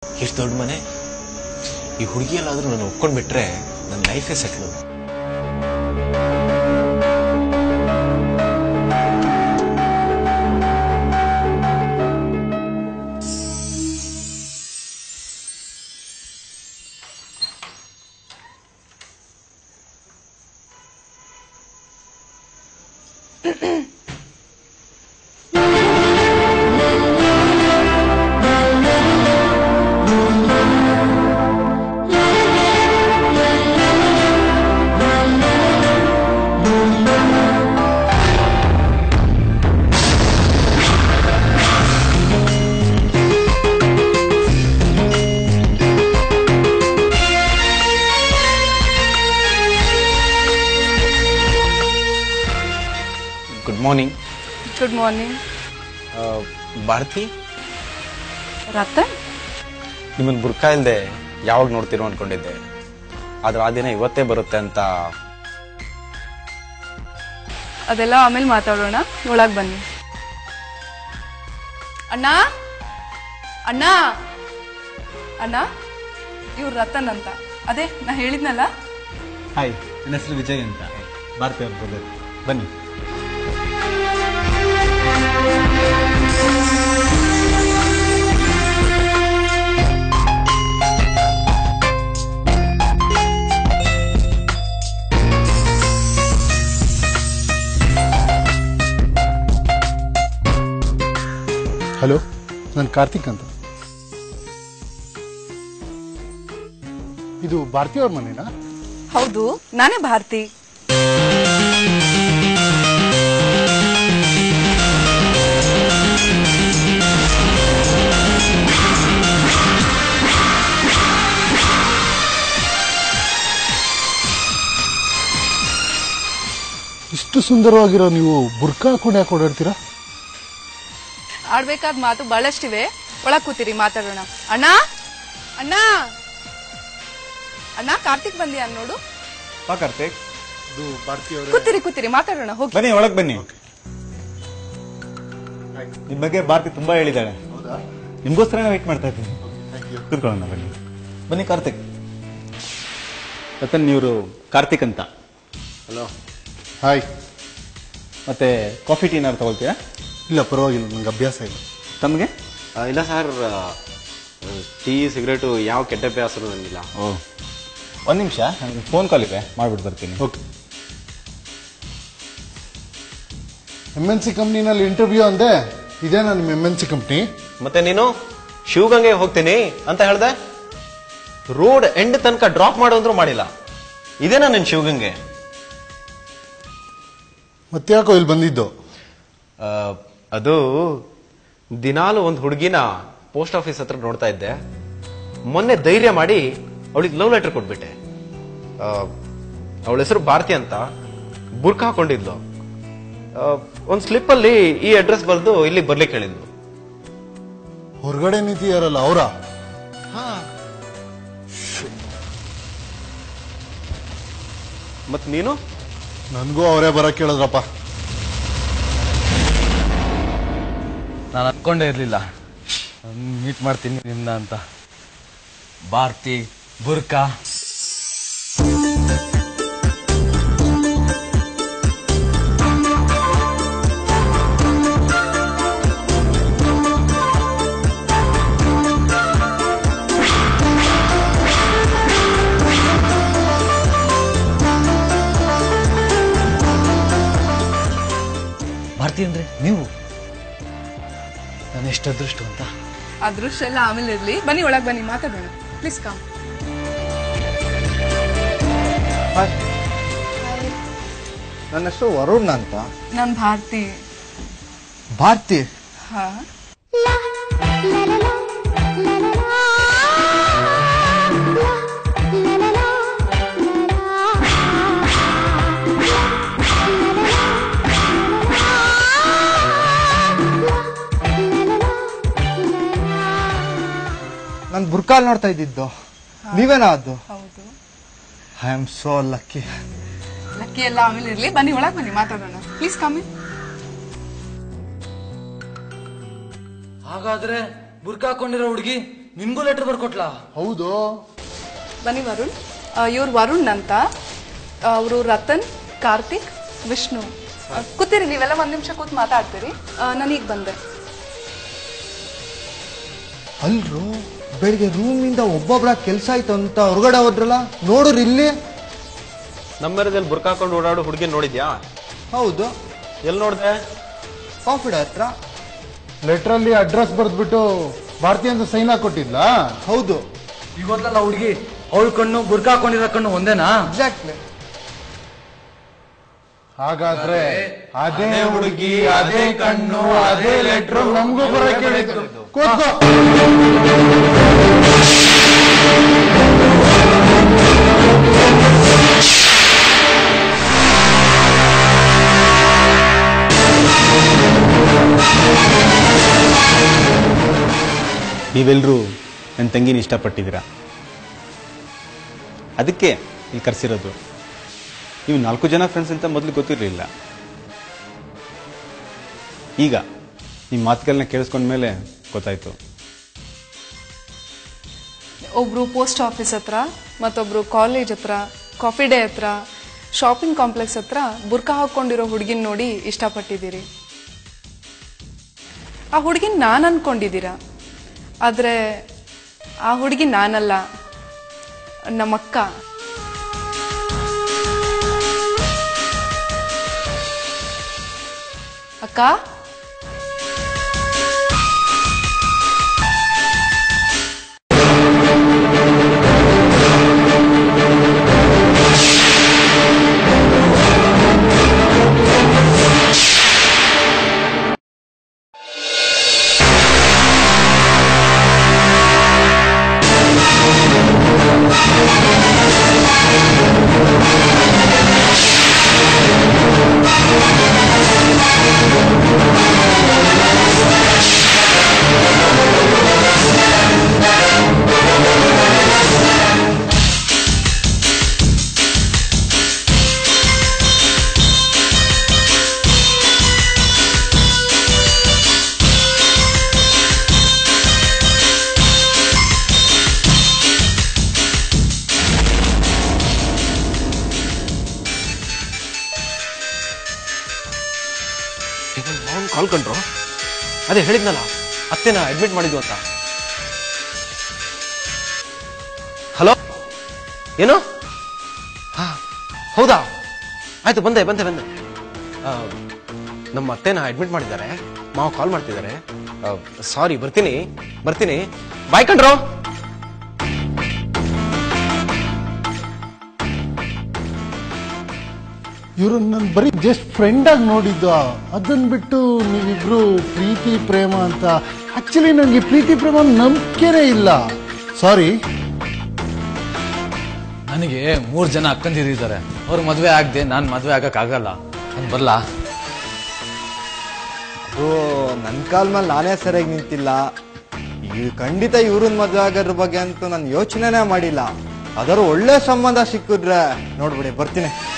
ಎಷ್ಟು ದೊಡ್ಡ ಮನೆ ಈ ಹುಡುಗಿ ಎಲ್ಲಾದ್ರೂ ನಾನು ಒಪ್ಕೊಂಡ್ಬಿಟ್ರೆ ನನ್ನ ಲೈಫೇ settle good morning good morning Bharathi Ratan ನಿಮ್ಮನ್ನ ಬುರ್ಕಾ ಇಲ್ದೆ ಯಾವಾಗ ನೋಡ್ತಿರೋ ಅನ್ಕೊಂಡಿದ್ದೆ ಆದ್ರೆ ಆ ದಿನ ಇವತ್ತೇ ಬರುತ್ತೆ ಅಂತ ಅದೆಲ್ಲ ಆಮೇಲೆ ಮಾತಾಡೋಣ ಒಳಗ್ ಬನ್ನಿ ಅಣ್ಣ ಅಣ್ಣ ಅಣ್ಣ ಇವ್ರು ರತನ್ ಅಂತ ಅದೇ ನಾ ಹೇಳಿದ್ನಲ್ಲ ಹಾಯ್ ನನ್ನ ಹೆಸರು ವಿಜಯ್ ಅಂತ ಭಾರತಿ ಅವ್ರ brother. ಬನ್ನಿ ಹಲೋ ನಾನು ಕಾರ್ತಿಕ್ ಅಂತ ಇದು ಭಾರತಿ ಅವ್ರ ಮನೆನಾ ಹೌದು ನಾನೇ ಭಾರತಿ ಇಷ್ಟು ಸುಂದರವಾಗಿರೋ ನೀವು ಬುರ್ಕಾ ಹಾಕೊಂಡು ಯಾಕೆ ಓಡಾಡ್ತೀರಾ ಆಡ್ಬೇಕಾದ ಮಾತು ಬಹಳಷ್ಟಿವೆ ಒಳಗ್ ಕೂತಿರಿ ಮಾತಾಡೋಣ ಅಣ್ಣ ಅಣ್ಣ ಅಣ್ಣ ಕಾರ್ತಿಕ್ ಬಂದಿಯಾ ನೋಡು ಬಾ ಕಾರ್ತಿಕ್ ಇದು ಭಾರತಿ ಅವರ ಕೂತಿರಿ ಕೂತಿರಿ ಮಾತಾಡೋಣ ಹೋಗಿ ಬನ್ನಿ ಒಳಗ್ ಬನ್ನಿ ನಿಮ್ ಬಗ್ಗೆ ಭಾರತಿ ತುಂಬಾ ಹೇಳಿದ್ದಾಳೆ ನಿಮ್ಗೋಸ್ಕರ ವೇಟ್ ಮಾಡ್ತಾ ಇದ್ದೀನಿ ಕೂತ್ಕೊಳ್ಳೋಣ ಬನ್ನಿ ಬನ್ನಿ ಕಾರ್ತಿಕ್ ರತನ್ ಇವರು ಕಾರ್ತಿಕ್ ಅಂತ ಹಲೋ ಹಾಯ್ ಮತ್ತೆ ಕಾಫಿ ಟೀ ಏನಾದ್ರು ತಗೊಳ್ತೀರಾ ಇಲ್ಲ ಪರವಾಗಿಲ್ಲ ನನಗೆ ಅಭ್ಯಾಸ ಇಲ್ಲ ತಮಗೆ ಇಲ್ಲ ಸರ್ ಟೀ ಸಿಗರೇಟು ಯಾವ ಕೆಟ್ಟ ಅಭ್ಯಾಸನೂ ನನಗಿಲ್ಲ ಓ ಒಂದು ನಿಮಿಷ ನನಗೆ ಫೋನ್ ಕಾಲ್ ಇದೆ ಮಾಡ್ಬಿಟ್ಟು ಬರ್ತೀನಿ ಓಕೆ ಎಮ್ ಎನ್ ಸಿ ಕಂಪ್ನಿನಲ್ಲಿ ಇಂಟರ್ವ್ಯೂ ಅಂದೆ ಇದೇನಾ ನಿಮ್ಮ ಎಮ್ ಎನ್ ಸಿ ಕಂಪ್ನಿ ಮತ್ತೆ ನೀನು ಶಿವಗಂಗೆ ಹೋಗ್ತೀನಿ ಅಂತ ಹೇಳ್ದೆ ರೋಡ್ ಎಂಡ್ ತನಕ ಡ್ರಾಪ್ ಮಾಡು ಅಂದ್ರೂ ಮಾಡಿಲ್ಲ ಇದೇನಾ ನಿನ್ ಶಿವಗಂಗೆ ಮತ್ತೆ ಯಾಕೋ ಇಲ್ಲಿ ಬಂದಿದ್ದು ಆ, ಅದು ದಿನಾಲು ಒಂದು ಹುಡುಗಿನ ಪೋಸ್ಟ್ ಆಫೀಸ್ ಹತ್ರ ನೋಡ್ತಾ ಇದ್ದೆ ಮೊನ್ನೆ ಧೈರ್ಯ ಮಾಡಿ ಅವಳಿಗೆ ಲವ್ ಲೆಟರ್ ಕೊಟ್ಬಿಟ್ಟೆ ಅವಳ ಹೆಸರು ಭಾರತಿ ಅಂತ ಬುರ್ಕ ಹಾಕೊಂಡಿದ್ಲು ಒಂದು ಸ್ಲಿಪ್ ಅಲ್ಲಿ ಈ ಅಡ್ರೆಸ್ ಬರೆದು ಇಲ್ಲಿ ಬರ್ಲಿಕ್ಕೆ ಹೇಳಿದ್ಲು ಹೊರಗಡೆ ನಿಂತಿದಾರಲ್ಲ ಅವರ ಮತ್ ನೀನು ನನಗೂ ಅವರೇ ಬರಕ್ ಕೇಳಿದ್ರಪ್ಪ ನಾನು ಅನ್ಕೊಂಡೇ ಇರಲಿಲ್ಲ ಮೀಟ್ ಮಾಡ್ತೀನಿ ನಿಮ್ನ ಅಂತ ಭಾರತಿ ಬುರ್ಕಾ ಭಾರತಿ ಅಂದ್ರೆ ನೀವು ನಾನು ಎಷ್ಟು ಅದೃಷ್ಟ ಅಂತ ಅದೃಷ್ಟ ಎಲ್ಲ ಆಮೇಲೆ ಇರ್ಲಿ ಬನ್ನಿ ಒಳಗ್ ಬನ್ನಿ ಮಾತಾಡೋಣ ಪ್ಲೀಸ್ ಕಮ್ ನನ್ನ ಹೆಸರು ವರುಣ್ ಅಂತ ನಾನ್ ಭಾರತಿ ಭಾರತಿ ಹಾ ನಾನು ಬುರ್ಕಾಲ್ ನೋಡ್ತಾ ಇದ್ದಿದ್ದು ನೀವೇನಾ ಅದು ಹೌದು I am so lucky lucky ಎಲ್ಲ ಆಮೇಲೆ ಇರ್ಲಿ ಬನ್ನಿ ಒಳಗ್ ಬನ್ನಿ ಮಾತಾಡೋಣ ಪ್ಲೀಸ್ ಕಮ್ಮಿ ಹಾಗಾದ್ರೆ ಬುರ್ಕ ಹಾಕೊಂಡಿರೋ ಹುಡುಗಿ ನಿನ್ಗೂ ಲೆಟರ್ ಬರ್ಕೊಟ್ಲಾ ಹೌದು ಬನ್ನಿ ವರುಣ್ ಇವ್ರು ವರುಣ್ ಅಂತ ಅವರು ರತನ್ ಕಾರ್ತಿಕ್ ವಿಷ್ಣು ಆ, ಕೂತಿರಿ ನೀವೆಲ್ಲ ಒಂದ್ ನಿಮಿಷ ಕೂತ್ ಮಾತಾಡ್ತೀರಿ ನಾನೀಗ ಬಂದೆ ಅಲ್ರು ಬೆಳಿಗ್ಗೆ ರೂಮಿಂದ ಒಬ್ಬೊಬ್ರ ಕೆಲ್ಸ ಆಯ್ತು ಅಂತ ಹೊರಗಡೆ ಹೋದ್ರಲ್ಲ ನೋಡ್ರಿ ಇಲ್ಲಿ ನಮ್ಮೆರದಲ್ಲಿ ಬುರ್ಕ ಹಾಕೊಂಡು ಓಡಾಡೋ ಹುಡುಗಿ ನೋಡಿದ್ಯಾ ಹೌದು ಎಲ್ಲಿ ನೋಡ್ದೆ ಕಾಫಿ ಡೇ ಹತ್ರ ಲೆಟ್ರಲ್ಲಿ ಅಡ್ರೆಸ್ ಬರೆದ್ಬಿಟ್ಟು ಭಾರತಿ ಅಂತ ಸೈನ್ ಹಾಕೊಟ್ಟಿದ್ಲಾ ಹೌದು ಈಗ ಗೊತ್ತಲ್ಲ ಹುಡುಗಿ ಅವಳ ಕಣ್ಣು ಬುರ್ಕ ಹಾಕೊಂಡಿರೋ ಕಣ್ಣು ಒಂದೇನಾ ಎಕ್ಸಾಕ್ಟ್ಲಿ ಹಾಗಾದ್ರೆ ಅದೇ ಹುಡುಗಿ ಅದೇ ಕಣ್ಣು ಅದೇ ಲೆಟ್ರ್ ನಮಗೂ ಬರಕ್ಕೆ ಹೇಳಿದ್ರು ಕೂತ್ಕೋ ನೀವೆಲ್ಲರೂ ನನ್ನ ತಂಗಿನ ಇಷ್ಟಪಟ್ಟಿದ್ದೀರಾ ಅದಕ್ಕೆ ಇಲ್ಲಿ ಕರೆಸಿರೋದು ನೀವು ನಾಲ್ಕು ಜನ ಫ್ರೆಂಡ್ಸ್ ಅಂತ ಮೊದಲು ಗೊತ್ತಿರಲಿಲ್ಲ ಈಗ ನಿಮ್ಮ ಮಾತುಗಳನ್ನ ಕೇಳಿಸ್ಕೊಂಡ್ಮೇಲೆ ಗೊತ್ತಾಯ್ತು ಒಬ್ರು ಪೋಸ್ಟ್ ಆಫೀಸ್ ಹತ್ರ ಮತ್ತೊಬ್ರು ಕಾಲೇಜ್ ಹತ್ರ ಕಾಫಿ ಡೇ ಹತ್ರ ಶಾಪಿಂಗ್ ಕಾಂಪ್ಲೆಕ್ಸ್ ಹತ್ರ ಬುರ್ಕ ಹಾಕೊಂಡಿರೋ ಹುಡುಗಿನ ನೋಡಿ ಇಷ್ಟಪಟ್ಟಿದ್ದೀರಿ ಆ ಹುಡುಗಿನ ನಾನು ಅನ್ಕೊಂಡಿದ್ದೀರಾ ಆದ್ರೆ ಆ ಹುಡುಗಿ ನಾನಲ್ಲ ನಮ್ಮಕ್ಕ ಅಕ್ಕ ಅವ್ನು ಕಾಲ್ ಕಂಡ್ರು ಅದೇ ಹೇಳಿದ್ನಲ್ಲ ಅತ್ತೆನ ಅಡ್ಮಿಟ್ ಮಾಡಿದ್ವು ಅಂತ ಹಲೋ ಏನು ಹಾ ಹೌದಾ ಆಯ್ತು ಬಂದೆ ಬಂದೆ ಬಂದೆ ಆ, ನಮ್ಮ ಅತ್ತೆನ ಅಡ್ಮಿಟ್ ಮಾಡಿದ್ದಾರೆ ಮಾವ ಕಾಲ್ ಮಾಡ್ತಿದ್ದಾರೆ ಸಾರಿ ಬರ್ತೀನಿ ಬರ್ತೀನಿ ಬಾಯ್ ಕಂಡ್ರು ಇವರು ನನ್ ಬರೀ ಜಸ್ಟ್ ಫ್ರೆಂಡ್ ಆಗಿ ನೋಡಿದ್ದು ಅದನ್ ಬಿಟ್ಟು ನೀವಿಬ್ರು ಪ್ರೀತಿ ಪ್ರೇಮ ಅಂತ ಆಕ್ಚುಲಿ ನನಗೆ ಪ್ರೀತಿ ಪ್ರೇಮ ನಂಬಿಕೆನೇ ಇಲ್ಲ ಸಾರಿ ನನಗೆ ಮೂರ್ ಜನ ಅಕ್ಕಂದಿರಿದ್ದಾರೆ ಅವ್ರ ಮದ್ವೆ ಆಗದೆ ನಾನ್ ಮದ್ವೆ ಆಗಕ್ ಆಗಲ್ಲ ನಾನು ಬರ್ಲಾ ಅದು ನನ್ನ ಕಾಲ್ ಮೇಲೆ ನಾನೇ ಸರಿಯಾಗಿ ನಿಂತಿಲ್ಲ ಈ ಖಂಡಿತ ಇವ್ರನ್ನ ಮದುವೆ ಆಗೋದ್ರ ಬಗ್ಗೆ ಅಂತೂ ನಾನು ಯೋಚನೆನೇ ಮಾಡಿಲ್ಲ ಅದರ ಒಳ್ಳೆ ಸಂಬಂಧ ಸಿಕ್ಕಿದ್ರೆ ನೋಡ್ಬಿಡಿ ಬರ್ತೀನಿ